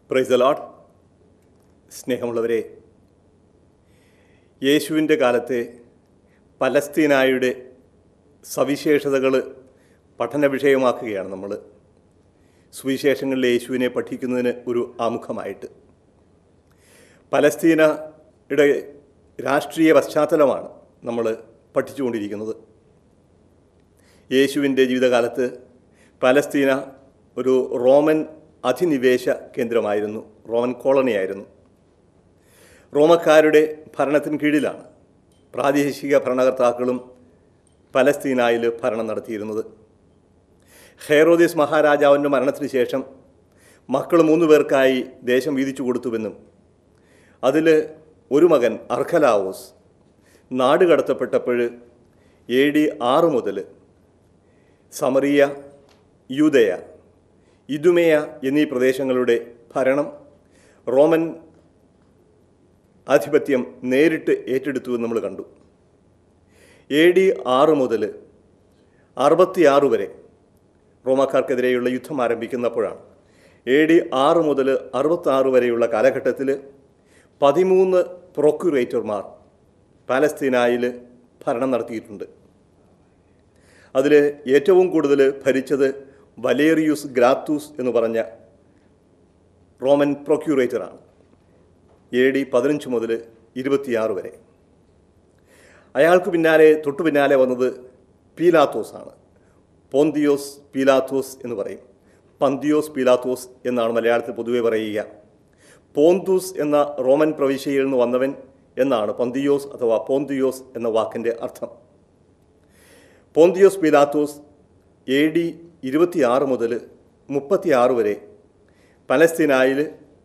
praise the load സ്നേഹമുള്ളവരെ യേശുവിൻ്റെ കാലത്തെ പലസ്തീനായുടെ സവിശേഷതകൾ പഠന വിഷയമാക്കുകയാണ് നമ്മൾ സുവിശേഷങ്ങളിലെ യേശുവിനെ പഠിക്കുന്നതിന് ഒരു ആമുഖമായിട്ട് പലസ്തീനയുടെ രാഷ്ട്രീയ പശ്ചാത്തലമാണ് നമ്മൾ പഠിച്ചുകൊണ്ടിരിക്കുന്നത് യേശുവിൻ്റെ ജീവിതകാലത്ത് പലസ്തീന ഒരു റോമൻ അധിനിവേശ കേന്ദ്രമായിരുന്നു റോമൻ കോളനിയായിരുന്നു റോമക്കാരുടെ ഭരണത്തിന് കീഴിലാണ് പ്രാദേശിക ഭരണകർത്താക്കളും പലസ്തീനായിൽ ഭരണം നടത്തിയിരുന്നത് ഹെയറോദീസ് മഹാരാജാവിൻ്റെ മരണത്തിന് ശേഷം മക്കൾ മൂന്ന് പേർക്കായി ദേശം വീതിച്ചു കൊടുത്തുവെന്നും അതിൽ ഒരു മകൻ അർഖലാവോസ് നാട് കടത്തപ്പെട്ടപ്പോൾ എ ഡി ആറ് മുതൽ സമറിയ യൂതയ ഇതുമയ എന്നീ പ്രദേശങ്ങളുടെ ഭരണം റോമൻ ആധിപത്യം നേരിട്ട് ഏറ്റെടുത്തുവെന്ന് നമ്മൾ കണ്ടു എ ഡി ആറ് മുതൽ അറുപത്തിയാറ് വരെ റോമാക്കാർക്കെതിരെയുള്ള യുദ്ധം ആരംഭിക്കുന്നപ്പോഴാണ് എ ഡി ആറ് മുതൽ അറുപത്താറ് വരെയുള്ള കാലഘട്ടത്തിൽ പതിമൂന്ന് പ്രൊക്യുറേറ്റർമാർ പാലസ്തീനായിൽ ഭരണം നടത്തിയിട്ടുണ്ട് അതിൽ ഏറ്റവും കൂടുതൽ ഭരിച്ചത് വലേറിയൂസ് ഗ്രാത്തൂസ് എന്ന് പറഞ്ഞ റോമൻ പ്രൊക്യൂറേറ്ററാണ് എ ഡി പതിനഞ്ച് മുതൽ ഇരുപത്തിയാറ് വരെ അയാൾക്ക് പിന്നാലെ തൊട്ടു പിന്നാലെ വന്നത് പീലാത്തോസ് ആണ് പോന്തിയോസ് പീലാത്തോസ് എന്ന് പറയും പന്തിയോസ് പീലാത്തോസ് എന്നാണ് മലയാളത്തിൽ പൊതുവെ പറയുക പോന്തൂസ് എന്ന റോമൻ പ്രവിശ്യയിൽ നിന്ന് വന്നവൻ എന്നാണ് പന്തിയോസ് അഥവാ പോന്തിയോസ് എന്ന വാക്കിൻ്റെ അർത്ഥം പോന്തിയോസ് പീലാത്തോസ് എ ഡി ഇരുപത്തിയാറ് മുതൽ മുപ്പത്തിയാറ് വരെ പലസ്തീനായിൽ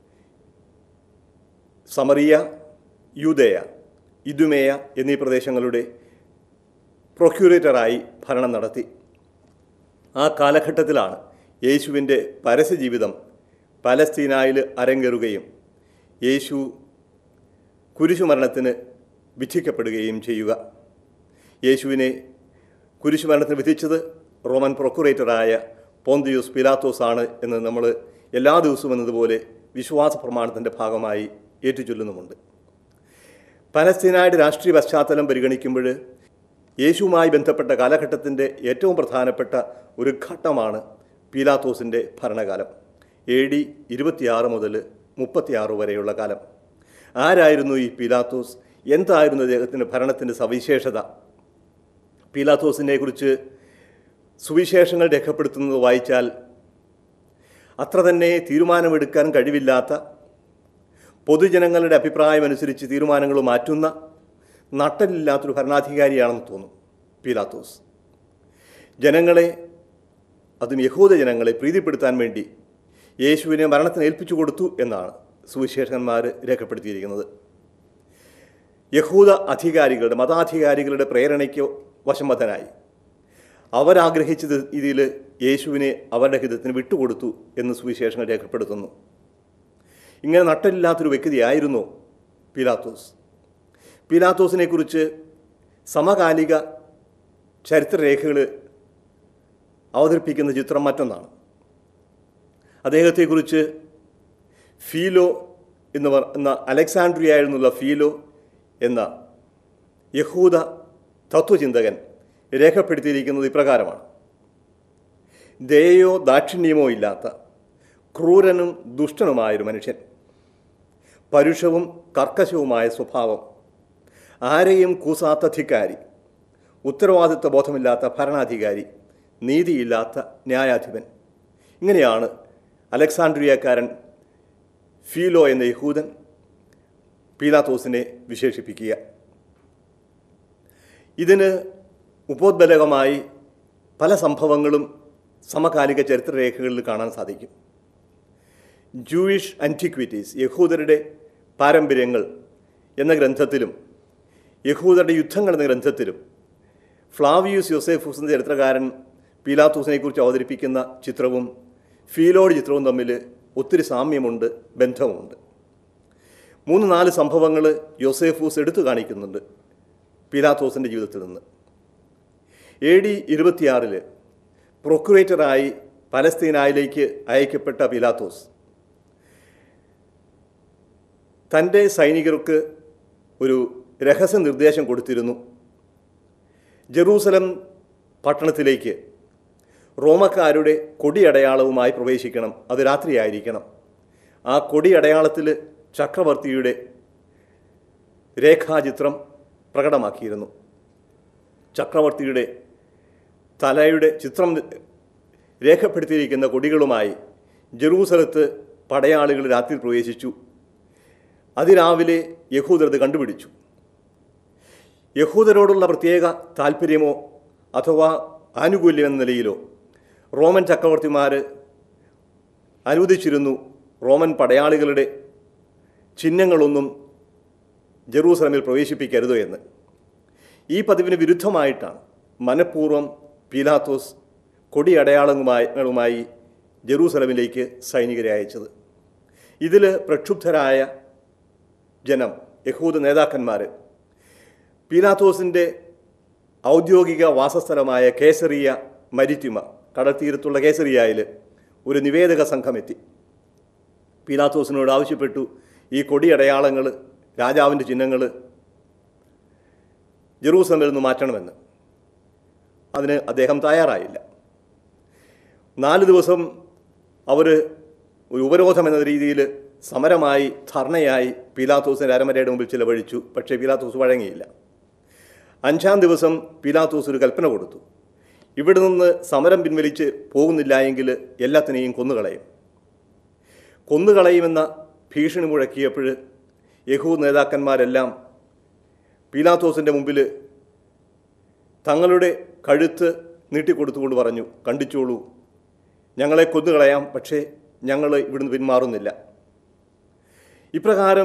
സമറിയ യൂതയ ഇതുമേയ എന്നീ പ്രദേശങ്ങളുടെ പ്രൊക്യൂറേറ്ററായി ഭരണം നടത്തി ആ കാലഘട്ടത്തിലാണ് യേശുവിൻ്റെ പരസ്യജീവിതം പലസ്തീനായിൽ അരങ്ങേറുകയും യേശു കുരിശുമരണത്തിന് വിധിക്കപ്പെടുകയും ചെയ്യുക യേശുവിനെ കുരിശുമരണത്തിന് വിധിച്ചത് റോമൻ പ്രൊക്കുറേറ്ററായ പോന്തിയൂസ് പിലാത്തോസ് ആണ് എന്ന് നമ്മൾ എല്ലാ ദിവസവും എന്നതുപോലെ വിശ്വാസ പ്രമാണത്തിൻ്റെ ഭാഗമായി ഏറ്റുചൊല്ലുന്നുമുണ്ട് പലസ്തീനായുടെ രാഷ്ട്രീയ പശ്ചാത്തലം പരിഗണിക്കുമ്പോൾ യേശുവുമായി ബന്ധപ്പെട്ട കാലഘട്ടത്തിൻ്റെ ഏറ്റവും പ്രധാനപ്പെട്ട ഒരു ഘട്ടമാണ് പീലാത്തോസിൻ്റെ ഭരണകാലം എ ഡി ഇരുപത്തിയാറ് മുതൽ മുപ്പത്തിയാറ് വരെയുള്ള കാലം ആരായിരുന്നു ഈ പീലാത്തോസ് എന്തായിരുന്നു അദ്ദേഹത്തിൻ്റെ ഭരണത്തിൻ്റെ സവിശേഷത പീലാത്തോസിനെ കുറിച്ച് സുവിശേഷങ്ങൾ രേഖപ്പെടുത്തുന്നത് വായിച്ചാൽ അത്ര തന്നെ തീരുമാനമെടുക്കാൻ കഴിവില്ലാത്ത പൊതുജനങ്ങളുടെ അഭിപ്രായമനുസരിച്ച് തീരുമാനങ്ങൾ മാറ്റുന്ന നട്ടലില്ലാത്തൊരു ഭരണാധികാരിയാണെന്ന് തോന്നും പീലാത്തോസ് ജനങ്ങളെ അതും യഹൂദ ജനങ്ങളെ പ്രീതിപ്പെടുത്താൻ വേണ്ടി യേശുവിനെ മരണത്തിന് ഏൽപ്പിച്ചു കൊടുത്തു എന്നാണ് സുവിശേഷകന്മാർ രേഖപ്പെടുത്തിയിരിക്കുന്നത് യഹൂദ അധികാരികളുടെ മതാധികാരികളുടെ പ്രേരണയ്ക്ക് വശംബദ്ധനായി അവരാഗ്രഹിച്ചത് ഇതിൽ യേശുവിനെ അവരുടെ ഹിതത്തിന് വിട്ടുകൊടുത്തു എന്ന് സുവിശേഷങ്ങൾ രേഖപ്പെടുത്തുന്നു ഇങ്ങനെ നട്ടലില്ലാത്തൊരു വ്യക്തിയായിരുന്നു പീലാത്തോസ് പീലാത്തോസിനെ കുറിച്ച് സമകാലിക ചരിത്രരേഖകൾ അവതരിപ്പിക്കുന്ന ചിത്രം മറ്റൊന്നാണ് അദ്ദേഹത്തെക്കുറിച്ച് ഫീലോ എന്ന് പറ എന്ന അലക്സാണ്ട്രിയായിരുന്നുള്ള ഫീലോ എന്ന യഹൂദ തത്വചിന്തകൻ രേഖപ്പെടുത്തിയിരിക്കുന്നത് ഇപ്രകാരമാണ് ദയയോ ദാക്ഷിണ്യമോ ഇല്ലാത്ത ക്രൂരനും ദുഷ്ടനുമായൊരു മനുഷ്യൻ പരുഷവും കർക്കശവുമായ സ്വഭാവം ആരെയും കൂസാത്ത ധിക്കാരി ഉത്തരവാദിത്വ ബോധമില്ലാത്ത ഭരണാധികാരി നീതിയില്ലാത്ത ന്യായാധിപൻ ഇങ്ങനെയാണ് അലക്സാണ്ട്രിയക്കാരൻ ഫീലോ എന്ന യഹൂദൻ പീലാത്തോസിനെ വിശേഷിപ്പിക്കുക ഇതിന് ഉപോദ്ബലകമായി പല സംഭവങ്ങളും സമകാലിക ചരിത്രരേഖകളിൽ കാണാൻ സാധിക്കും ജൂയിഷ് ആൻറ്റിക്വിറ്റീസ് യഹൂദരുടെ പാരമ്പര്യങ്ങൾ എന്ന ഗ്രന്ഥത്തിലും യഹൂദരുടെ യുദ്ധങ്ങൾ എന്ന ഗ്രന്ഥത്തിലും ഫ്ലാവിയൂസ് യോസേഫൂസ് എന്ന ചരിത്രകാരൻ പീലാത്തൂസിനെക്കുറിച്ച് അവതരിപ്പിക്കുന്ന ചിത്രവും ഫീലോഡ് ചിത്രവും തമ്മിൽ ഒത്തിരി സാമ്യമുണ്ട് ബന്ധവുമുണ്ട് മൂന്ന് നാല് സംഭവങ്ങൾ യോസേഫൂസ് എടുത്തു കാണിക്കുന്നുണ്ട് പീലാത്തോസിൻ്റെ ജീവിതത്തിൽ നിന്ന് എ ഡി ഇരുപത്തിയാറിൽ പ്രൊക്കുറേറ്ററായി പലസ്തീനായിലേക്ക് അയക്കപ്പെട്ട പീലാത്തോസ് തൻ്റെ സൈനികർക്ക് ഒരു രഹസ്യ നിർദ്ദേശം കൊടുത്തിരുന്നു ജെറൂസലം പട്ടണത്തിലേക്ക് റോമക്കാരുടെ കൊടിയടയാളവുമായി പ്രവേശിക്കണം അത് രാത്രിയായിരിക്കണം ആ കൊടിയടയാളത്തിൽ ചക്രവർത്തിയുടെ രേഖാചിത്രം പ്രകടമാക്കിയിരുന്നു ചക്രവർത്തിയുടെ തലയുടെ ചിത്രം രേഖപ്പെടുത്തിയിരിക്കുന്ന കൊടികളുമായി ജെറൂസലത്ത് പടയാളികൾ രാത്രി പ്രവേശിച്ചു അതിരാവിലെ യഹൂദർ അത് കണ്ടുപിടിച്ചു യഹൂദരോടുള്ള പ്രത്യേക താല്പര്യമോ അഥവാ ആനുകൂല്യം എന്ന നിലയിലോ റോമൻ ചക്രവർത്തിമാർ അനുവദിച്ചിരുന്നു റോമൻ പടയാളികളുടെ ചിഹ്നങ്ങളൊന്നും ജെറൂസലമിൽ പ്രവേശിപ്പിക്കരുത് എന്ന് ഈ പതിവിന് വിരുദ്ധമായിട്ടാണ് മനഃപൂർവ്വം പീലാത്തോസ് കൊടിയടയാളങ്ങളുമായി ജെറൂസലമിലേക്ക് സൈനികരെ അയച്ചത് ഇതിൽ പ്രക്ഷുബ്ധരായ ജനം യഹൂദ നേതാക്കന്മാർ പീലാത്തോസിൻ്റെ ഔദ്യോഗിക വാസസ്ഥലമായ കേസറിയ മരിറ്റിമ കടൽത്തീരത്തുള്ള കേസറിയയിൽ ഒരു നിവേദക സംഘം എത്തി പീലാത്തോസിനോട് ആവശ്യപ്പെട്ടു ഈ കൊടിയടയാളങ്ങൾ രാജാവിൻ്റെ ചിഹ്നങ്ങൾ ജെറൂസലമിൽ നിന്ന് മാറ്റണമെന്ന് അതിന് അദ്ദേഹം തയ്യാറായില്ല നാല് ദിവസം അവർ ഒരു ഉപരോധം എന്ന രീതിയിൽ സമരമായി ധർണയായി പീലാത്തോസിൻ്റെ അരമരയുടെ മുമ്പിൽ ചിലവഴിച്ചു പക്ഷേ പീലാത്തോസ് വഴങ്ങിയില്ല അഞ്ചാം ദിവസം പീലാത്തോസ് ഒരു കൽപ്പന കൊടുത്തു ഇവിടെ നിന്ന് സമരം പിൻവലിച്ച് പോകുന്നില്ല എങ്കിൽ എല്ലാത്തിനെയും കൊന്നുകളയും കൊന്നുകളയുമെന്ന ഭീഷണി മുഴക്കിയപ്പോൾ യഹൂ നേതാക്കന്മാരെല്ലാം പീലാത്തോസിൻ്റെ മുമ്പിൽ തങ്ങളുടെ കഴുത്ത് നീട്ടിക്കൊടുത്തുകൊണ്ട് പറഞ്ഞു കണ്ടിച്ചോളൂ ഞങ്ങളെ കൊന്നുകളയാം പക്ഷേ ഞങ്ങൾ ഇവിടുന്ന് പിന്മാറുന്നില്ല ഇപ്രകാരം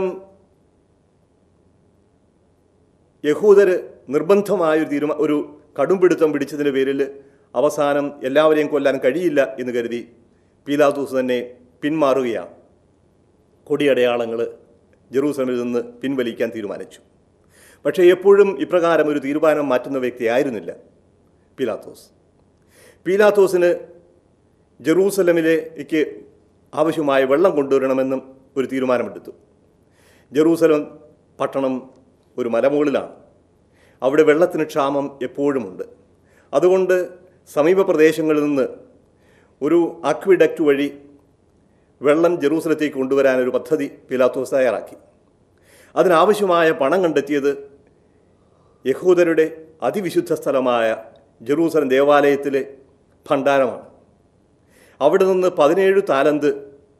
യഹൂദർ നിർബന്ധമായൊരു തീരുമാ ഒരു കടുംപിടുത്തം പിടിച്ചതിൻ്റെ പേരിൽ അവസാനം എല്ലാവരെയും കൊല്ലാൻ കഴിയില്ല എന്ന് കരുതി പീലാത്തൂസ് തന്നെ പിന്മാറുകയാണ് കൊടിയടയാളങ്ങൾ ജെറൂസലമിൽ നിന്ന് പിൻവലിക്കാൻ തീരുമാനിച്ചു പക്ഷേ എപ്പോഴും ഇപ്രകാരം ഒരു തീരുമാനം മാറ്റുന്ന വ്യക്തിയായിരുന്നില്ല പീലാത്തോസ് പീലാത്തോസിന് ജെറൂസലമിലേക്ക് ആവശ്യമായ വെള്ളം കൊണ്ടുവരണമെന്നും ഒരു തീരുമാനമെടുത്തു ജെറൂസലം പട്ടണം ഒരു മലമുകളിലാണ് അവിടെ വെള്ളത്തിന് ക്ഷാമം എപ്പോഴുമുണ്ട് അതുകൊണ്ട് സമീപ പ്രദേശങ്ങളിൽ നിന്ന് ഒരു അക്വിഡക്റ്റ് വഴി വെള്ളം ജെറൂസലത്തേക്ക് കൊണ്ടുവരാൻ ഒരു പദ്ധതി പിലാത്തോസ് തയ്യാറാക്കി അതിനാവശ്യമായ പണം കണ്ടെത്തിയത് യഹൂദരുടെ അതിവിശുദ്ധ സ്ഥലമായ ജെറൂസലം ദേവാലയത്തിലെ ഭണ്ഡാരമാണ് അവിടെ നിന്ന് പതിനേഴ് താലന്ത്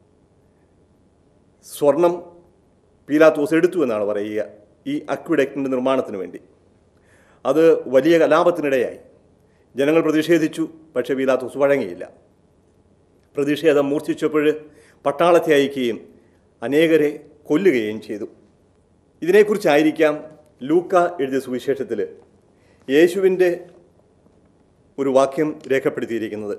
സ്വർണം പീലാത്തോസ് എടുത്തു എന്നാണ് പറയുക ഈ അക്വിഡക്റ്റിൻ്റെ നിർമ്മാണത്തിന് വേണ്ടി അത് വലിയ കലാപത്തിനിടയായി ജനങ്ങൾ പ്രതിഷേധിച്ചു പക്ഷേ പീലാത്തോസ് വഴങ്ങിയില്ല പ്രതിഷേധം മൂർച്ഛിച്ചപ്പോൾ പട്ടാളത്തെ അയക്കുകയും അനേകരെ കൊല്ലുകയും ചെയ്തു ഇതിനെക്കുറിച്ചായിരിക്കാം ലൂക്ക എഴുതിയ സുവിശേഷത്തിൽ യേശുവിൻ്റെ ഒരു വാക്യം രേഖപ്പെടുത്തിയിരിക്കുന്നത്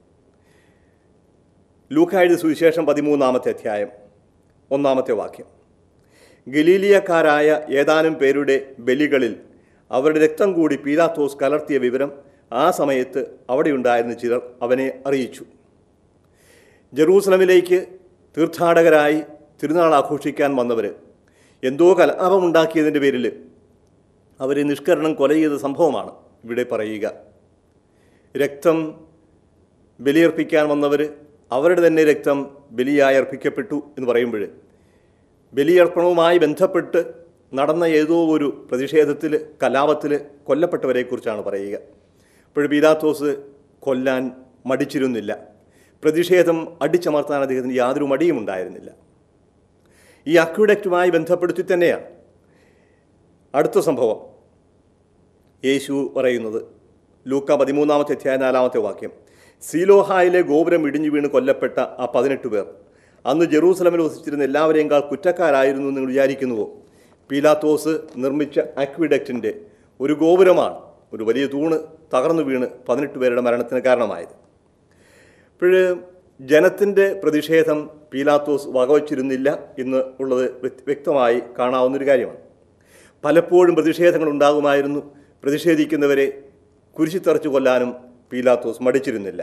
ലൂക്ക എഴുതിയ സുവിശേഷം പതിമൂന്നാമത്തെ അധ്യായം ഒന്നാമത്തെ വാക്യം ഗലീലിയക്കാരായ ഏതാനും പേരുടെ ബലികളിൽ അവരുടെ രക്തം കൂടി പീലാത്തോസ് കലർത്തിയ വിവരം ആ സമയത്ത് അവിടെയുണ്ടായിരുന്ന ചിലർ അവനെ അറിയിച്ചു ജെറൂസലമിലേക്ക് തീർത്ഥാടകരായി തിരുനാൾ ആഘോഷിക്കാൻ വന്നവർ എന്തോ കലാപമുണ്ടാക്കിയതിൻ്റെ പേരിൽ അവരെ നിഷ്കരണം കൊല ചെയ്ത സംഭവമാണ് ഇവിടെ പറയുക രക്തം ബലിയർപ്പിക്കാൻ വന്നവർ അവരുടെ തന്നെ രക്തം ബലിയായി അർപ്പിക്കപ്പെട്ടു എന്ന് പറയുമ്പോൾ ബലിയർപ്പണവുമായി ബന്ധപ്പെട്ട് നടന്ന ഏതോ ഒരു പ്രതിഷേധത്തിൽ കലാപത്തിൽ കൊല്ലപ്പെട്ടവരെക്കുറിച്ചാണ് പറയുക അപ്പോൾ പീലാത്തോസ് കൊല്ലാൻ മടിച്ചിരുന്നില്ല പ്രതിഷേധം അടിച്ചമർത്താൻ അദ്ദേഹത്തിന് യാതൊരു മടിയും ഉണ്ടായിരുന്നില്ല ഈ അക്വിഡക്റ്റുമായി ബന്ധപ്പെടുത്തി തന്നെയാണ് അടുത്ത സംഭവം യേശു പറയുന്നത് ലൂക്ക പതിമൂന്നാമത്തെ അധ്യായ നാലാമത്തെ വാക്യം സീലോഹായിലെ ഗോപുരം ഇടിഞ്ഞു വീണ് കൊല്ലപ്പെട്ട ആ പതിനെട്ട് പേർ അന്ന് ജെറൂസലമിൽ വസിച്ചിരുന്ന എല്ലാവരെയും കുറ്റക്കാരായിരുന്നു എന്ന് നിങ്ങൾ വിചാരിക്കുന്നുവോ പീലാത്തോസ് നിർമ്മിച്ച അക്വിഡക്റ്റിൻ്റെ ഒരു ഗോപുരമാണ് ഒരു വലിയ തൂണ് തകർന്നു വീണ് പതിനെട്ട് പേരുടെ മരണത്തിന് കാരണമായത് അപ്പോൾ ജനത്തിൻ്റെ പ്രതിഷേധം പീലാത്തോസ് വകവച്ചിരുന്നില്ല എന്ന് ഉള്ളത് വ്യക്ത- വ്യക്തമായി കാണാവുന്നൊരു കാര്യമാണ് പലപ്പോഴും പ്രതിഷേധങ്ങൾ ഉണ്ടാകുമായിരുന്നു പ്രതിഷേധിക്കുന്നവരെ കുരിശിത്തറച്ചു കൊല്ലാനും പീലാത്തോസ് മടിച്ചിരുന്നില്ല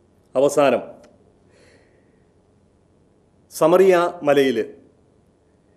അവസാനം സമറിയ മലയിൽ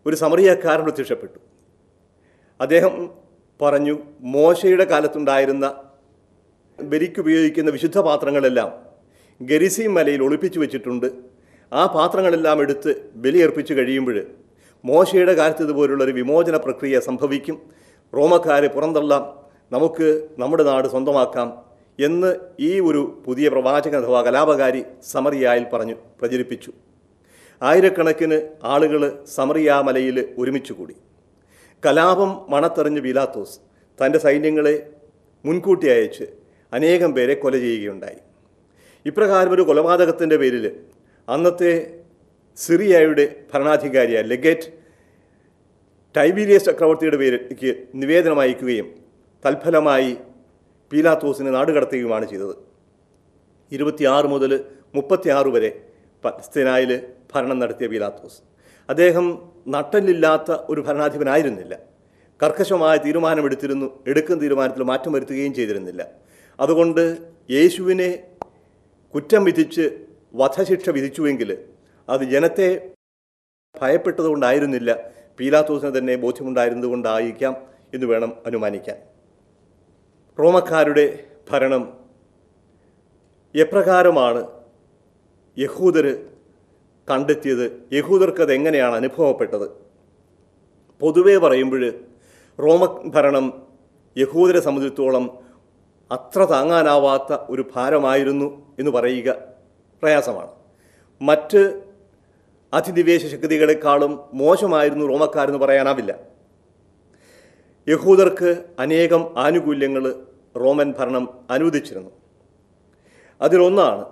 ഒരു സമറിയക്കാരൻ പ്രത്യക്ഷപ്പെട്ടു അദ്ദേഹം പറഞ്ഞു മോശയുടെ കാലത്തുണ്ടായിരുന്ന ബലിക്കുപയോഗിക്കുന്ന വിശുദ്ധ പാത്രങ്ങളെല്ലാം ഗരിസീം മലയിൽ ഒളിപ്പിച്ചു വെച്ചിട്ടുണ്ട് ആ പാത്രങ്ങളെല്ലാം എടുത്ത് ബലിയർപ്പിച്ച് കഴിയുമ്പോൾ മോശയുടെ കാലത്ത് ഇതുപോലുള്ള ഒരു വിമോചന പ്രക്രിയ സംഭവിക്കും റോമക്കാരെ പുറന്തള്ളാം നമുക്ക് നമ്മുടെ നാട് സ്വന്തമാക്കാം എന്ന് ഈ ഒരു പുതിയ പ്രവാചകൻ അഥവാ കലാപകാരി സമറിയായിൽ പറഞ്ഞു പ്രചരിപ്പിച്ചു ആയിരക്കണക്കിന് ആളുകൾ സമറിയ മലയിൽ ഒരുമിച്ച് കൂടി കലാപം മണത്തെറിഞ്ഞ് ബിലാത്തോസ് തൻ്റെ സൈന്യങ്ങളെ മുൻകൂട്ടി അയച്ച് അനേകം പേരെ കൊല ചെയ്യുകയുണ്ടായി ഇപ്രകാരം ഒരു കൊലപാതകത്തിൻ്റെ പേരിൽ അന്നത്തെ സിറിയയുടെ ഭരണാധികാരിയായ ലെഗേറ്റ് ടൈബീരിയസ് ചക്രവർത്തിയുടെ പേരിലേക്ക് നിവേദനം അയക്കുകയും തൽഫലമായി പീലാത്തോസിനെ നാടുകടത്തുകയുമാണ് ചെയ്തത് ഇരുപത്തിയാറ് മുതൽ മുപ്പത്തിയാറ് വരെ പലസ്തീനായിൽ ഭരണം നടത്തിയ പീലാത്തോസ് അദ്ദേഹം നട്ടലില്ലാത്ത ഒരു ഭരണാധിപനായിരുന്നില്ല കർക്കശമായ തീരുമാനമെടുത്തിരുന്നു എടുക്കുന്ന തീരുമാനത്തിൽ മാറ്റം വരുത്തുകയും ചെയ്തിരുന്നില്ല അതുകൊണ്ട് യേശുവിനെ കുറ്റം വിധിച്ച് വധശിക്ഷ വിധിച്ചുവെങ്കിൽ അത് ജനത്തെ ഭയപ്പെട്ടതുകൊണ്ടായിരുന്നില്ല പീലാത്തോസിന് തന്നെ ബോധ്യമുണ്ടായിരുന്നതുകൊണ്ടായിരിക്കാം എന്ന് വേണം അനുമാനിക്കാൻ റോമക്കാരുടെ ഭരണം എപ്രകാരമാണ് യഹൂദർ കണ്ടെത്തിയത് യഹൂദർക്ക് അത് എങ്ങനെയാണ് അനുഭവപ്പെട്ടത് പൊതുവേ പറയുമ്പോൾ റോമ ഭരണം യഹൂദരെ സംബന്ധിച്ചിടത്തോളം അത്ര താങ്ങാനാവാത്ത ഒരു ഭാരമായിരുന്നു എന്ന് പറയുക പ്രയാസമാണ് മറ്റ് അതിനിവേശ ശക്തികളെക്കാളും മോശമായിരുന്നു റോമക്കാരെന്ന് പറയാനാവില്ല യഹൂദർക്ക് അനേകം ആനുകൂല്യങ്ങൾ റോമൻ ഭരണം അനുവദിച്ചിരുന്നു അതിലൊന്നാണ്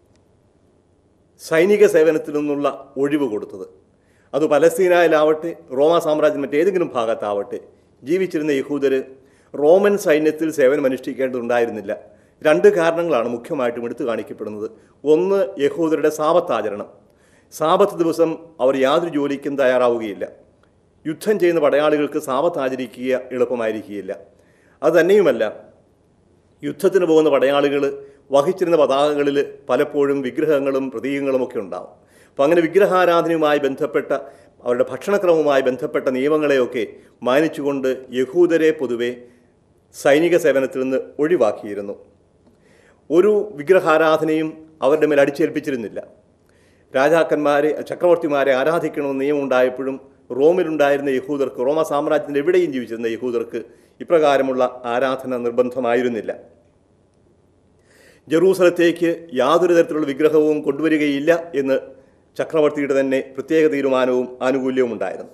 സൈനിക സേവനത്തിൽ നിന്നുള്ള ഒഴിവ് കൊടുത്തത് അത് പലസ്തീനായാലാവട്ടെ റോമ സാമ്രാജ്യം മറ്റേതെങ്കിലും ഭാഗത്താവട്ടെ ജീവിച്ചിരുന്ന യഹൂദർ റോമൻ സൈന്യത്തിൽ സേവനം അനുഷ്ഠിക്കേണ്ടതുണ്ടായിരുന്നില്ല രണ്ട് കാരണങ്ങളാണ് മുഖ്യമായിട്ടും എടുത്തു കാണിക്കപ്പെടുന്നത് ഒന്ന് യഹൂദരുടെ സാപത്താചരണം സാപത്ത് ദിവസം അവർ യാതൊരു ജോലിക്കും തയ്യാറാവുകയില്ല യുദ്ധം ചെയ്യുന്ന പടയാളികൾക്ക് സാപത്ത് ആചരിക്കുക എളുപ്പമായിരിക്കുകയില്ല അത് തന്നെയുമല്ല യുദ്ധത്തിന് പോകുന്ന പടയാളികൾ വഹിച്ചിരുന്ന പതാകകളിൽ പലപ്പോഴും വിഗ്രഹങ്ങളും പ്രതീകങ്ങളും ഒക്കെ ഉണ്ടാവും അപ്പം അങ്ങനെ വിഗ്രഹാരാധനയുമായി ബന്ധപ്പെട്ട അവരുടെ ഭക്ഷണക്രമവുമായി ബന്ധപ്പെട്ട നിയമങ്ങളെയൊക്കെ മാനിച്ചുകൊണ്ട് യഹൂദരെ പൊതുവെ സൈനിക സേവനത്തിൽ നിന്ന് ഒഴിവാക്കിയിരുന്നു ഒരു വിഗ്രഹാരാധനയും അവരുടെ മേൽ അടിച്ചേൽപ്പിച്ചിരുന്നില്ല രാജാക്കന്മാരെ ചക്രവർത്തിമാരെ ആരാധിക്കണമെന്ന് നിയമം ഉണ്ടായപ്പോഴും റോമിലുണ്ടായിരുന്ന യഹൂദർക്ക് റോമ സാമ്രാജ്യത്തിൻ്റെ എവിടെയും ജീവിച്ചിരുന്ന യഹൂദർക്ക് ഇപ്രകാരമുള്ള ആരാധന നിർബന്ധമായിരുന്നില്ല ജെറൂസലത്തേക്ക് യാതൊരു തരത്തിലുള്ള വിഗ്രഹവും കൊണ്ടുവരികയില്ല എന്ന് ചക്രവർത്തിയുടെ തന്നെ പ്രത്യേക തീരുമാനവും ആനുകൂല്യവും ഉണ്ടായിരുന്നു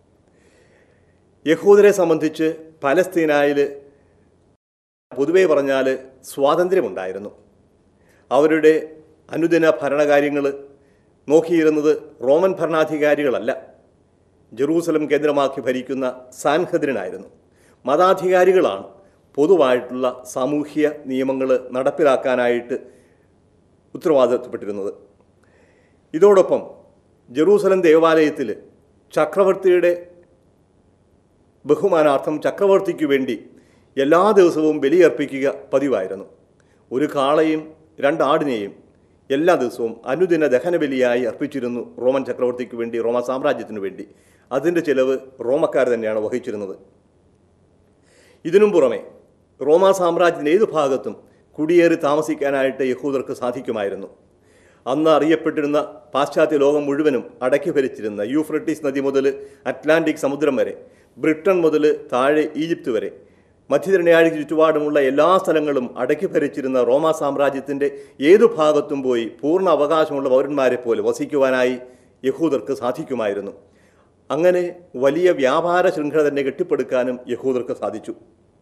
യഹൂദരെ സംബന്ധിച്ച് പലസ്തീനായിൽ പൊതുവേ പറഞ്ഞാൽ സ്വാതന്ത്ര്യമുണ്ടായിരുന്നു അവരുടെ അനുദിന ഭരണകാര്യങ്ങൾ നോക്കിയിരുന്നത് റോമൻ ഭരണാധികാരികളല്ല ജെറൂസലം കേന്ദ്രമാക്കി ഭരിക്കുന്ന സാൻഹദ്രിനായിരുന്നു മതാധികാരികളാണ് പൊതുവായിട്ടുള്ള സാമൂഹ്യ നിയമങ്ങൾ നടപ്പിലാക്കാനായിട്ട് ഉത്തരവാദിത്തപ്പെട്ടിരുന്നത് ഇതോടൊപ്പം ജെറൂസലം ദേവാലയത്തിൽ ചക്രവർത്തിയുടെ ബഹുമാനാർത്ഥം ചക്രവർത്തിക്ക് വേണ്ടി എല്ലാ ദിവസവും ബലിയർപ്പിക്കുക പതിവായിരുന്നു ഒരു കാളയും രണ്ടാടിനെയും എല്ലാ ദിവസവും അനുദിന ദഹനബലിയായി അർപ്പിച്ചിരുന്നു റോമൻ ചക്രവർത്തിക്ക് വേണ്ടി റോമ സാമ്രാജ്യത്തിനു വേണ്ടി അതിൻ്റെ ചിലവ് റോമക്കാർ തന്നെയാണ് വഹിച്ചിരുന്നത് ഇതിനും പുറമെ റോമാ സാമ്രാജ്യത്തിൻ്റെ ഏതു ഭാഗത്തും കുടിയേറി താമസിക്കാനായിട്ട് യഹൂദർക്ക് സാധിക്കുമായിരുന്നു അന്ന് അറിയപ്പെട്ടിരുന്ന പാശ്ചാത്യ ലോകം മുഴുവനും അടക്കി ഭരിച്ചിരുന്ന യൂഫ്രട്ടീസ് നദി മുതൽ അറ്റ്ലാന്റിക് സമുദ്രം വരെ ബ്രിട്ടൻ മുതൽ താഴെ ഈജിപ്ത് വരെ മധ്യതിരണിയാഴിക്ക് ചുറ്റുപാടുമുള്ള എല്ലാ സ്ഥലങ്ങളും അടക്കി ഭരിച്ചിരുന്ന റോമാ സാമ്രാജ്യത്തിൻ്റെ ഏതു ഭാഗത്തും പോയി പൂർണ്ണ അവകാശമുള്ള പൗരന്മാരെ പോലെ വസിക്കുവാനായി യഹൂദർക്ക് സാധിക്കുമായിരുന്നു അങ്ങനെ വലിയ വ്യാപാര ശൃംഖല തന്നെ കെട്ടിപ്പടുക്കാനും യഹൂദർക്ക് സാധിച്ചു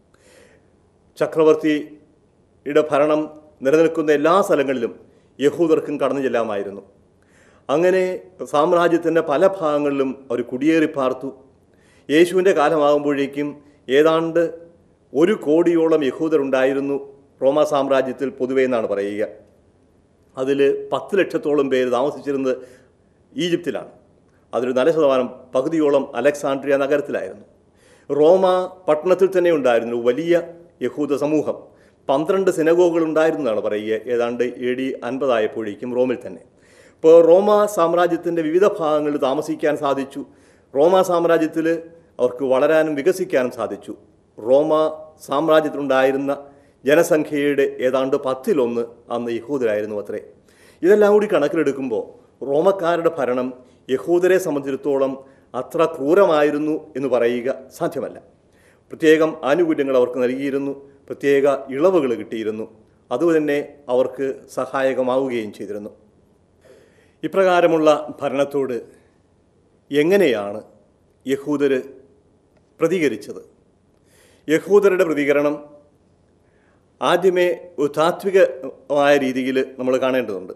ചക്രവർത്തിയുടെ ഭരണം നിലനിൽക്കുന്ന എല്ലാ സ്ഥലങ്ങളിലും യഹൂദർക്കും കടന്നു ചെല്ലാമായിരുന്നു അങ്ങനെ സാമ്രാജ്യത്തിൻ്റെ പല ഭാഗങ്ങളിലും അവർ കുടിയേറി പാർത്തു യേശുവിൻ്റെ കാലമാകുമ്പോഴേക്കും ഏതാണ്ട് ഒരു കോടിയോളം യഹൂദരുണ്ടായിരുന്നു റോമാ സാമ്രാജ്യത്തിൽ പൊതുവേ എന്നാണ് പറയുക അതിൽ പത്ത് ലക്ഷത്തോളം പേര് താമസിച്ചിരുന്നത് ഈജിപ്തിലാണ് അതിൽ നല്ല ശതമാനം പകുതിയോളം അലക്സാണ്ട്രിയ നഗരത്തിലായിരുന്നു റോമ പട്ടണത്തിൽ തന്നെ ഉണ്ടായിരുന്നു ഒരു വലിയ യഹൂദ സമൂഹം പന്ത്രണ്ട് സിനഗോഗുകൾ ഉണ്ടായിരുന്നതാണ് പറയുക ഏതാണ്ട് എ ഡി അൻപതായപ്പോഴേക്കും റോമിൽ തന്നെ ഇപ്പോൾ റോമ സാമ്രാജ്യത്തിൻ്റെ വിവിധ ഭാഗങ്ങളിൽ താമസിക്കാൻ സാധിച്ചു റോമ സാമ്രാജ്യത്തിൽ അവർക്ക് വളരാനും വികസിക്കാനും സാധിച്ചു റോമ സാമ്രാജ്യത്തിലുണ്ടായിരുന്ന ജനസംഖ്യയുടെ ഏതാണ്ട് പത്തിലൊന്ന് അന്ന് യഹൂദരായിരുന്നു അത്രേ ഇതെല്ലാം കൂടി കണക്കിലെടുക്കുമ്പോൾ റോമക്കാരുടെ ഭരണം യഹൂദരെ സംബന്ധിച്ചിടത്തോളം അത്ര ക്രൂരമായിരുന്നു എന്ന് പറയുക സാധ്യമല്ല പ്രത്യേകം ആനുകൂല്യങ്ങൾ അവർക്ക് നൽകിയിരുന്നു പ്രത്യേക ഇളവുകൾ കിട്ടിയിരുന്നു അതുതന്നെ അവർക്ക് സഹായകമാവുകയും ചെയ്തിരുന്നു ഇപ്രകാരമുള്ള ഭരണത്തോട് എങ്ങനെയാണ് യഹൂദർ പ്രതികരിച്ചത് യഹൂദരുടെ പ്രതികരണം ആദ്യമേ ഒരു താത്വികമായ രീതിയിൽ നമ്മൾ കാണേണ്ടതുണ്ട്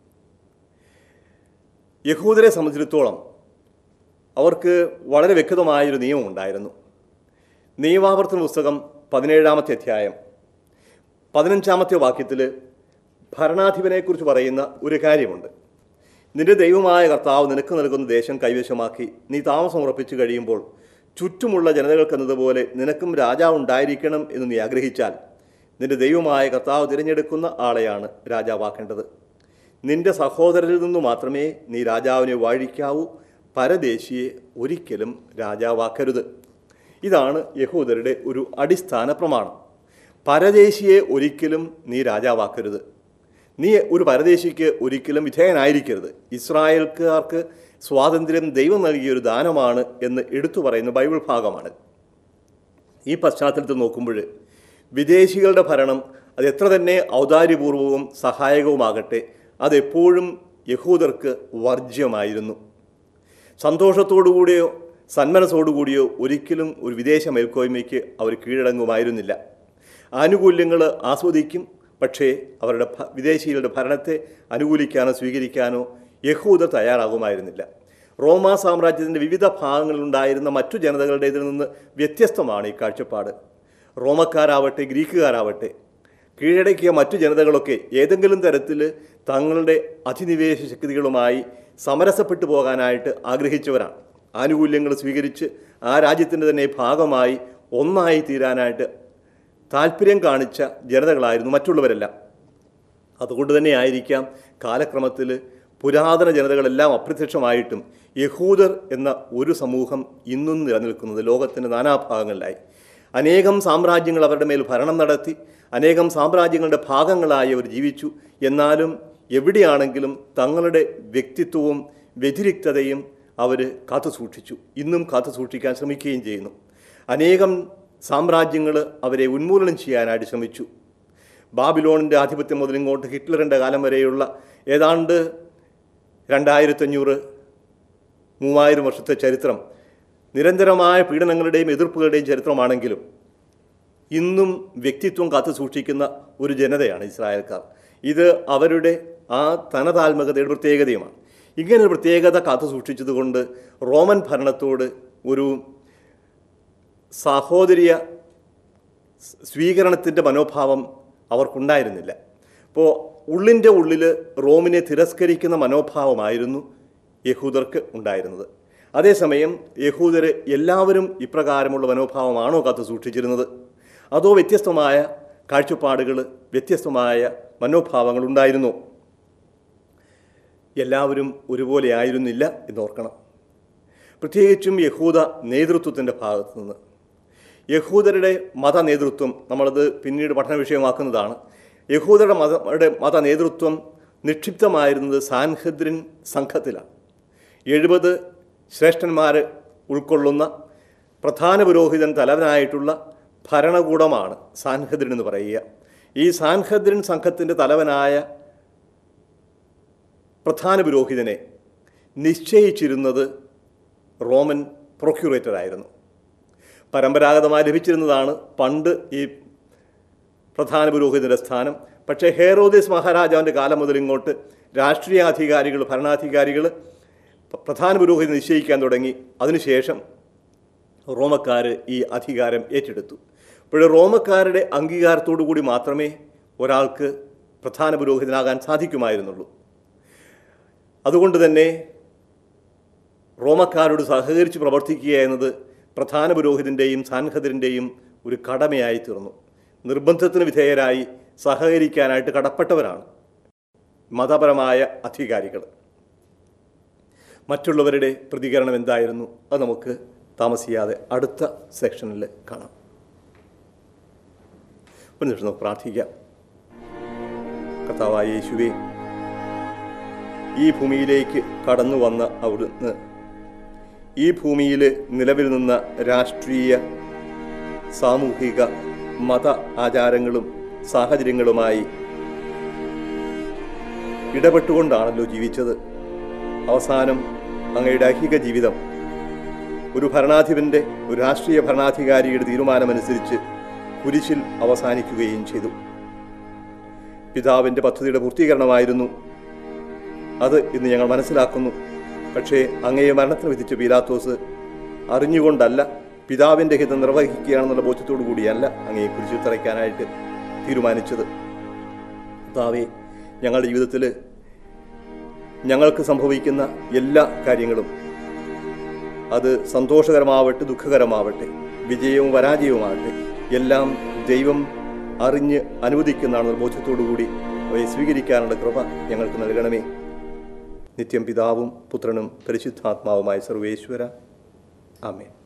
യഹൂദരെ സംബന്ധിച്ചിടത്തോളം അവർക്ക് വളരെ വ്യക്തമായൊരു നിയമം ഉണ്ടായിരുന്നു നിയമാവർത്തന പുസ്തകം പതിനേഴാമത്തെ അധ്യായം പതിനഞ്ചാമത്തെ വാക്യത്തിൽ ഭരണാധിപനെക്കുറിച്ച് പറയുന്ന ഒരു കാര്യമുണ്ട് നിന്റെ ദൈവമായ കർത്താവ് നിനക്ക് നൽകുന്ന ദേശം കൈവശമാക്കി നീ താമസം ഉറപ്പിച്ചു കഴിയുമ്പോൾ ചുറ്റുമുള്ള ജനതകൾക്കെന്നതുപോലെ നിനക്കും രാജാവ് ഉണ്ടായിരിക്കണം എന്ന് നീ ആഗ്രഹിച്ചാൽ നിന്റെ ദൈവമായ കർത്താവ് തിരഞ്ഞെടുക്കുന്ന ആളെയാണ് രാജാവാക്കേണ്ടത് നിന്റെ സഹോദരരിൽ നിന്നു മാത്രമേ നീ രാജാവിനെ വാഴിക്കാവൂ പരദേശിയെ ഒരിക്കലും രാജാവാക്കരുത് ഇതാണ് യഹൂദരുടെ ഒരു അടിസ്ഥാന പ്രമാണം പരദേശിയെ ഒരിക്കലും നീ രാജാവാക്കരുത് നീ ഒരു പരദേശിക്ക് ഒരിക്കലും വിധേയനായിരിക്കരുത് ഇസ്രായേൽക്കാർക്ക് സ്വാതന്ത്ര്യം ദൈവം നൽകിയ ഒരു ദാനമാണ് എന്ന് എടുത്തു പറയുന്ന ബൈബിൾ ഭാഗമാണ് ഈ പശ്ചാത്തലത്തിൽ നോക്കുമ്പോൾ വിദേശികളുടെ ഭരണം അത് എത്ര തന്നെ ഔദാര്യപൂർവവും സഹായകവുമാകട്ടെ അതെപ്പോഴും യഹൂദർക്ക് വർജ്യമായിരുന്നു സന്തോഷത്തോടുകൂടിയോ സന്മനസ്സോടുകൂടിയോ ഒരിക്കലും ഒരു വിദേശ മേൽക്കോയ്മയ്ക്ക് അവർ കീഴടങ്ങുമായിരുന്നില്ല ആനുകൂല്യങ്ങൾ ആസ്വദിക്കും പക്ഷേ അവരുടെ ഭ- വിദേശികളുടെ ഭരണത്തെ അനുകൂലിക്കാനോ സ്വീകരിക്കാനോ യഹൂദർ തയ്യാറാകുമായിരുന്നില്ല റോമ സാമ്രാജ്യത്തിൻ്റെ വിവിധ ഭാഗങ്ങളിലുണ്ടായിരുന്ന മറ്റു ജനതകളുടേതിൽ നിന്ന് വ്യത്യസ്തമാണ് ഈ കാഴ്ചപ്പാട് റോമക്കാരാവട്ടെ ഗ്രീക്കുകാരാവട്ടെ കീഴടക്കിയ മറ്റു ജനതകളൊക്കെ ഏതെങ്കിലും തരത്തിൽ തങ്ങളുടെ അധിനിവേശ ശക്തികളുമായി സമരസപ്പെട്ടു പോകാനായിട്ട് ആഗ്രഹിച്ചവരാണ് ആനുകൂല്യങ്ങൾ സ്വീകരിച്ച് ആ രാജ്യത്തിൻ്റെ തന്നെ ഭാഗമായി ഒന്നായി തീരാനായിട്ട് താല്പര്യം കാണിച്ച ജനതകളായിരുന്നു മറ്റുള്ളവരെല്ലാം അതുകൊണ്ട് തന്നെ ആയിരിക്കാം കാലക്രമത്തിൽ പുരാതന ജനതകളെല്ലാം അപ്രത്യക്ഷമായിട്ടും യഹൂദർ എന്ന ഒരു സമൂഹം ഇന്നും നിലനിൽക്കുന്നത് ലോകത്തിൻ്റെ നാനാഭാഗങ്ങളിലായി അനേകം സാമ്രാജ്യങ്ങൾ അവരുടെ മേൽ ഭരണം നടത്തി അനേകം സാമ്രാജ്യങ്ങളുടെ ഭാഗങ്ങളായി അവർ ജീവിച്ചു എന്നാലും എവിടെയാണെങ്കിലും തങ്ങളുടെ വ്യക്തിത്വവും വ്യതിരിക്തതയും അവർ കാത്തു സൂക്ഷിച്ചു ഇന്നും കാത്തു സൂക്ഷിക്കാൻ ശ്രമിക്കുകയും ചെയ്യുന്നു അനേകം സാമ്രാജ്യങ്ങൾ അവരെ ഉന്മൂലനം ചെയ്യാനായിട്ട് ശ്രമിച്ചു ബാബിലോണിൻ്റെ ആധിപത്യം മുതൽ ഇങ്ങോട്ട് ഹിറ്റ്ലറിൻ്റെ കാലം വരെയുള്ള ഏതാണ്ട് രണ്ടായിരത്തഞ്ഞൂറ് മൂവായിരം വർഷത്തെ ചരിത്രം നിരന്തരമായ പീഡനങ്ങളുടെയും എതിർപ്പുകളുടെയും ചരിത്രമാണെങ്കിലും ഇന്നും വ്യക്തിത്വം കാത്തു സൂക്ഷിക്കുന്ന ഒരു ജനതയാണ് ഇസ്രായേൽക്കാർ ഇത് അവരുടെ ആ തനതാത്മകതയുടെ പ്രത്യേകതയുമാണ് ഇങ്ങനെ ഒരു പ്രത്യേകത കാത്തു സൂക്ഷിച്ചതുകൊണ്ട് റോമൻ ഭരണത്തോട് ഒരു സാഹോദര്യ സ്വീകരണത്തിൻ്റെ മനോഭാവം അവർക്കുണ്ടായിരുന്നില്ല അപ്പോൾ ഉള്ളിൻ്റെ ഉള്ളിൽ റോമിനെ തിരസ്കരിക്കുന്ന മനോഭാവമായിരുന്നു യഹൂദർക്ക് ഉണ്ടായിരുന്നത് അതേസമയം യഹൂദർ എല്ലാവരും ഇപ്രകാരമുള്ള മനോഭാവമാണോ കാത്തു സൂക്ഷിച്ചിരുന്നത് അതോ വ്യത്യസ്തമായ കാഴ്ചപ്പാടുകൾ വ്യത്യസ്തമായ മനോഭാവങ്ങൾ ഉണ്ടായിരുന്നോ എല്ലാവരും ഒരുപോലെ ആയിരുന്നില്ല എന്നോർക്കണം പ്രത്യേകിച്ചും യഹൂദ നേതൃത്വത്തിൻ്റെ ഭാഗത്തു നിന്ന് യഹൂദരുടെ മത നേതൃത്വം നമ്മളത് പിന്നീട് പഠന വിഷയമാക്കുന്നതാണ് യഹൂദരുടെ മത മത നേതൃത്വം നിക്ഷിപ്തമായിരുന്നത് സാൻഹദ്രിൻ സംഘത്തിലാണ് എഴുപത് ശ്രേഷ്ഠന്മാർ ഉൾക്കൊള്ളുന്ന പ്രധാന പുരോഹിതൻ തലവനായിട്ടുള്ള ഭരണകൂടമാണ് സാൻഹദ്രിൻ എന്ന് പറയുക ഈ സാൻഹദ്രിൻ സംഘത്തിൻ്റെ തലവനായ പ്രധാന പുരോഹിതനെ നിശ്ചയിച്ചിരുന്നത് റോമൻ പ്രൊക്യൂറേറ്റർ ആയിരുന്നു പരമ്പരാഗതമായി ലഭിച്ചിരുന്നതാണ് പണ്ട് ഈ പ്രധാന പുരോഹിതൻ്റെ സ്ഥാനം പക്ഷേ ഹേറോദിസ് മഹാരാജാവിൻ്റെ കാലം മുതൽ ഇങ്ങോട്ട് രാഷ്ട്രീയ അധികാരികൾ ഭരണാധികാരികൾ പ- പ്രധാന പുരോഹിതൻ നിശ്ചയിക്കാൻ തുടങ്ങി അതിനുശേഷം റോമക്കാർ ഈ അധികാരം ഏറ്റെടുത്തു അപ്പോൾ റോമക്കാരുടെ അംഗീകാരത്തോടു കൂടി മാത്രമേ ഒരാൾക്ക് പ്രധാന പുരോഹിതനാകാൻ സാധിക്കുമായിരുന്നുള്ളൂ അതുകൊണ്ട് തന്നെ റോമക്കാരോട് സഹകരിച്ച് പ്രവർത്തിക്കുക എന്നത് പ്രധാന പുരോഹിതൻ്റെയും സാൻഹദരിൻ്റെയും ഒരു കടമയായി തീർന്നു നിർബന്ധത്തിന് വിധേയരായി സഹകരിക്കാനായിട്ട് കടപ്പെട്ടവരാണ് മതപരമായ അധികാരികൾ മറ്റുള്ളവരുടെ പ്രതികരണം എന്തായിരുന്നു അത് നമുക്ക് താമസിയാതെ അടുത്ത സെക്ഷനിൽ കാണാം ഒരു നിമിഷം നമുക്ക് പ്രാർത്ഥിക്കാം കർത്താവായ യേശുവേ ഈ ഭൂമിയിലേക്ക് കടന്നു വന്ന അവിടുന്ന് ഈ ഭൂമിയിൽ നിലവിൽ നിന്ന രാഷ്ട്രീയ സാമൂഹിക മത ആചാരങ്ങളും സാഹചര്യങ്ങളുമായി ഇടപെട്ടുകൊണ്ടാണല്ലോ ജീവിച്ചത് അവസാനം അങ്ങയുടെ ഐഹിക ജീവിതം ഒരു ഭരണാധിപന്റെ ഒരു രാഷ്ട്രീയ ഭരണാധികാരിയുടെ തീരുമാനമനുസരിച്ച് കുരിശിൽ അവസാനിക്കുകയും ചെയ്തു പിതാവിൻ്റെ പദ്ധതിയുടെ പൂർത്തീകരണമായിരുന്നു അത് ഇന്ന് ഞങ്ങൾ മനസ്സിലാക്കുന്നു പക്ഷേ അങ്ങയെ മരണത്തിന് വിധിച്ച പീലാത്തോസ് അറിഞ്ഞുകൊണ്ടല്ല പിതാവിൻ്റെ ഹിതം നിർവഹിക്കുകയാണെന്നുള്ള ബോധ്യത്തോടു കൂടിയല്ല അങ്ങയെ കുരിശിൽ തറയ്ക്കാനായിട്ട് തീരുമാനിച്ചത് പിതാവേ ഞങ്ങളുടെ ജീവിതത്തിൽ ഞങ്ങൾക്ക് സംഭവിക്കുന്ന എല്ലാ കാര്യങ്ങളും അത് സന്തോഷകരമാവട്ടെ ദുഃഖകരമാവട്ടെ വിജയവും പരാജയവുമാകട്ടെ എല്ലാം ദൈവം അറിഞ്ഞ് അനുവദിക്കുന്നതാണെന്ന ബോധ്യത്തോടു കൂടി അവയെ സ്വീകരിക്കാനുള്ള കൃപ ഞങ്ങൾക്ക് നൽകണമേ നിത്യം പിതാവും പുത്രനും പരിശുദ്ധാത്മാവുമായ സർവേശ്വര ആമേൻ